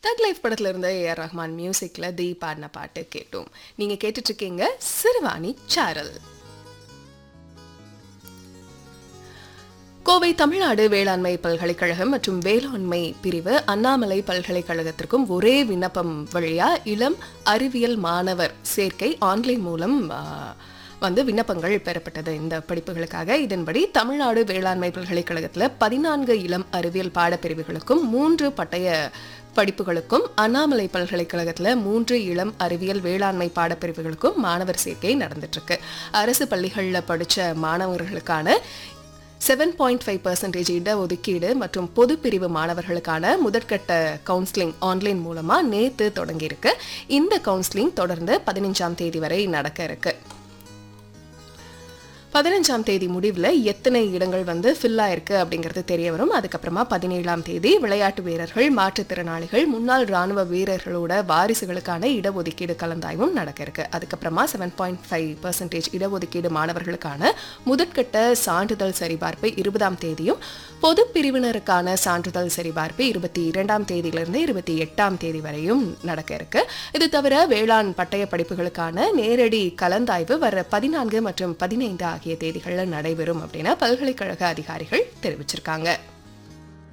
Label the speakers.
Speaker 1: தக் லைஃப் படத்துல இருந்த ஏஆர் ரஹ்மான் மியூசிக்ல தி பாடின பாட்டு கேட்டோம் நீங்க கேட்டுட்டு இருக்கீங்க சிறுவாணி சாரல் கோவை தமிழ்நாடு வேளாண்மை பல்கலைக்கழகம் மற்றும் வேளாண்மை பிரிவு அண்ணாமலை பல்கலைக்கழகத்திற்கும் ஒரே விண்ணப்பம் வழியா இளம் அறிவியல் மாணவர் சேர்க்கை ஆன்லைன் மூலம் ஆ, வந்து விண்ணப்பங்கள் பெறப்பட்டது இந்த படிப்புகளுக்காக இதன்படி தமிழ்நாடு வேளாண்மை பல்கலைக்கழகத்தில் பதினான்கு இளம் அறிவியல் பாடப்பிரிவுகளுக்கும் மூன்று பட்டய படிப்புகளுக்கும் அண்ணாமலை பல்கலைக்கழகத்தில் மூன்று இளம் அறிவியல் வேளாண்மை பாடப்பிரிவுகளுக்கும் மாணவர் சேர்க்கை நடந்துட்டு இருக்கு அரசு பள்ளிகளில் படித்த மாணவர்களுக்கான செவன் பாயிண்ட் ஃபைவ் பர்சன்டேஜ் இடஒதுக்கீடு மற்றும் பொது பிரிவு மாணவர்களுக்கான முதற்கட்ட கவுன்சிலிங் ஆன்லைன் மூலமா நேத்து தொடங்கியிருக்கு இந்த கவுன்சிலிங் தொடர்ந்து பதினஞ்சாம் தேதி வரை நடக்க இருக்கு பதினஞ்சாம் தேதி முடிவில் எத்தனை இடங்கள் வந்து ஃபில் ஆயிருக்கு அப்படிங்கிறது தெரிய வரும் அதுக்கப்புறமா பதினேழாம் தேதி விளையாட்டு வீரர்கள் மாற்றுத்திறனாளிகள் முன்னாள் ராணுவ வீரர்களோட வாரிசுகளுக்கான இடஒதுக்கீடு கலந்தாய்வும் நடக்க இருக்கு அதுக்கப்புறமா செவன் பாயிண்ட் ஃபைவ் பர்சன்டேஜ் இடஒதுக்கீடு மாணவர்களுக்கான முதற்கட்ட சான்றிதழ் சரிபார்ப்பு இருபதாம் தேதியும் பொது பிரிவினருக்கான சான்றிதழ் சரிபார்ப்பு இருபத்தி இரண்டாம் தேதியிலிருந்து இருபத்தி எட்டாம் தேதி வரையும் நடக்க இருக்கு இது தவிர வேளாண் பட்டய படிப்புகளுக்கான நேரடி கலந்தாய்வு வர பதினான்கு மற்றும் பதினைந்து ஆகிய தேதிகளில் நடைபெறும் அப்படின்னு பல்கலைக்கழக அதிகாரிகள் தெரிவிச்சிருக்காங்க